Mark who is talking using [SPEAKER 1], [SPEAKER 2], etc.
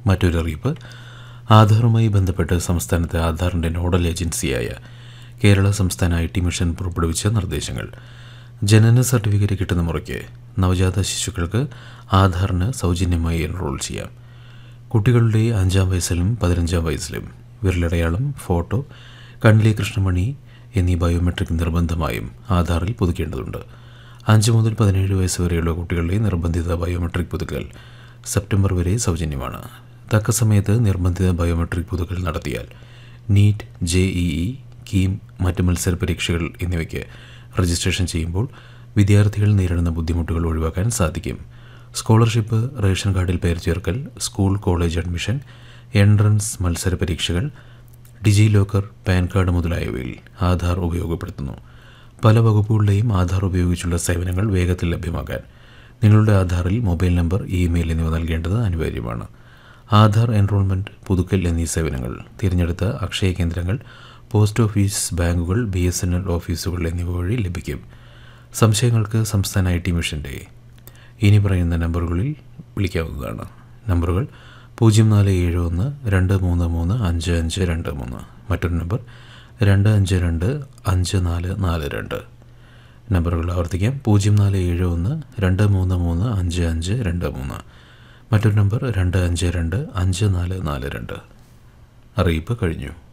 [SPEAKER 1] മറ്റൊരു അറിയിപ്പ് ആധാറുമായി ബന്ധപ്പെട്ട് സംസ്ഥാനത്തെ ആധാറിൻ്റെ നോഡൽ ഏജൻസിയായ കേരള സംസ്ഥാന ഐ ടി മിഷൻ പുറപ്പെടുവിച്ച നിർദ്ദേശങ്ങൾ ജനന സർട്ടിഫിക്കറ്റ് കിട്ടുന്ന മുറയ്ക്ക് നവജാത ശിശുക്കൾക്ക് ആധാറിന് സൗജന്യമായി എൻറോൾ ചെയ്യാം കുട്ടികളുടെ അഞ്ചാം വയസ്സിലും പതിനഞ്ചാം വയസ്സിലും വിരലടയാളം ഫോട്ടോ കണ്ണിലെ കൃഷ്ണമണി എന്നീ ബയോമെട്രിക് നിർബന്ധമായും ആധാറിൽ പുതുക്കേണ്ടതുണ്ട് അഞ്ച് മുതൽ പതിനേഴ് വയസ്സ് വരെയുള്ള കുട്ടികളുടെ നിർബന്ധിത ബയോമെട്രിക് പുതുക്കൽ സെപ്റ്റംബർ വരെ സൗജന്യമാണ് തക്ക സമയത്ത് നിർബന്ധിത ബയോമെട്രിക് പുതുക്കൽ നടത്തിയാൽ NEET J E E KEAM മറ്റ് മത്സര പരീക്ഷകൾ എന്നിവയ്ക്ക് രജിസ്ട്രേഷൻ ചെയ്യുമ്പോൾ വിദ്യാർത്ഥികൾ നേരിടുന്ന ബുദ്ധിമുട്ടുകൾ ഒഴിവാക്കാൻ സാധിക്കും സ്കോളർഷിപ്പ് റേഷൻ കാർഡിൽ പേര് ചേർക്കൽ സ്കൂൾ കോളേജ് അഡ്മിഷൻ എൻട്രൻസ് മത്സര പരീക്ഷകൾ ഡിജി ലോക്കർ പാൻ കാർഡ് മുതലായവയിൽ ആധാർ ഉപയോഗപ്പെടുത്തുന്നു പല വകുപ്പുകളുടെയും ആധാർ ഉപയോഗിച്ചുള്ള സേവനങ്ങൾ വേഗത്തിൽ ലഭ്യമാക്കാൻ നിങ്ങളുടെ ആധാറിൽ മൊബൈൽ നമ്പർ ഇമെയിൽ എന്നിവ നൽകേണ്ടത് അനിവാര്യമാണ് ആധാർ എൻറോൾമെൻറ്റ് പുതുക്കൽ എന്നീ സേവനങ്ങൾ തിരഞ്ഞെടുത്ത അക്ഷയ കേന്ദ്രങ്ങൾ പോസ്റ്റ് ഓഫീസ് ബാങ്കുകൾ ബി എസ് എൻ എൽ ഓഫീസുകൾ എന്നിവ വഴി ലഭിക്കും സംശയങ്ങൾക്ക് സംസ്ഥാന ഐ ടി മിഷൻ്റെ ഇനി പറയുന്ന നമ്പറുകളിൽ വിളിക്കാവുന്നതാണ് നമ്പറുകൾ പൂജ്യം നാല് ഏഴ് ഒന്ന് രണ്ട് മൂന്ന് മൂന്ന് അഞ്ച് അഞ്ച് രണ്ട് മൂന്ന് മറ്റൊരു നമ്പർ രണ്ട് അഞ്ച് രണ്ട് അഞ്ച് നാല് നാല് രണ്ട് നമ്പറുകൾ ആവർത്തിക്കാം പൂജ്യം നാല് ഏഴ് ഒന്ന് രണ്ട് മൂന്ന് മൂന്ന് അഞ്ച് അഞ്ച് രണ്ട് മൂന്ന് മറ്റൊരു നമ്പർ രണ്ട് അഞ്ച് രണ്ട് അഞ്ച് നാല് നാല് രണ്ട് അറിയിപ്പ് കഴിഞ്ഞു